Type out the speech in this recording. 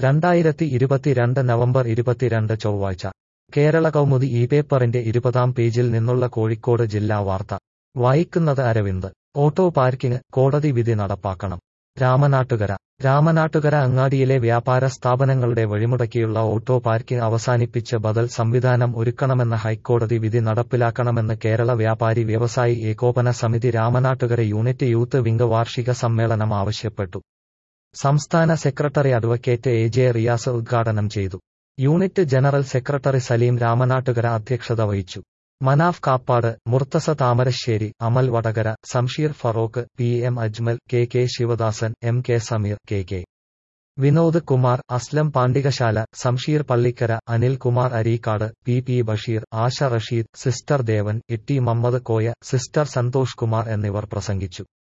രണ്ടായിരത്തി ഇരുപത്തിരണ്ട് നവംബർ ഇരുപത്തിരണ്ട് ചൊവ്വാഴ്ച കേരള കൗമുദി ഈ പേപ്പറിന്റെ ഇരുപതാം പേജിൽ നിന്നുള്ള കോഴിക്കോട് ജില്ലാ വാർത്ത വായിക്കുന്നത് അരവിന്ദ് ഓട്ടോ പാർക്കിംഗ് കോടതി വിധി നടപ്പാക്കണം രാമനാട്ടുകര രാമനാട്ടുകര അങ്ങാടിയിലെ വ്യാപാര സ്ഥാപനങ്ങളുടെ വഴിമുടക്കിയുള്ള ഓട്ടോ പാർക്കിംഗ് അവസാനിപ്പിച്ച് ബദൽ സംവിധാനം ഒരുക്കണമെന്ന ഹൈക്കോടതി വിധി നടപ്പിലാക്കണമെന്ന് കേരള വ്യാപാരി വ്യവസായി ഏകോപന സമിതി രാമനാട്ടുകര യൂണിറ്റ് യൂത്ത് വിംഗ് വാർഷിക സമ്മേളനം ആവശ്യപ്പെട്ടു സംസ്ഥാന secretary advocate A J Riyas ഉദ്ഘാടനം ചെയ്തു unit general secretary Saleem Ramanattukara അധ്യക്ഷത വഹിച്ചു Manaf Kappad Murthasa Thamarassery Amal Vadakara Shamseer Feroke P M Ajmal K K Sivadasan M K Sameer K K Vinod Kumar Aslam Pandikasala Shamseer Pallikkara Anil Kumar Areekad P P Basheer Asha Rasheed sister Devan Itti Mammad Koya sister Santhosh Kumar എന്നിവർ പ്രസംഗിച്ചു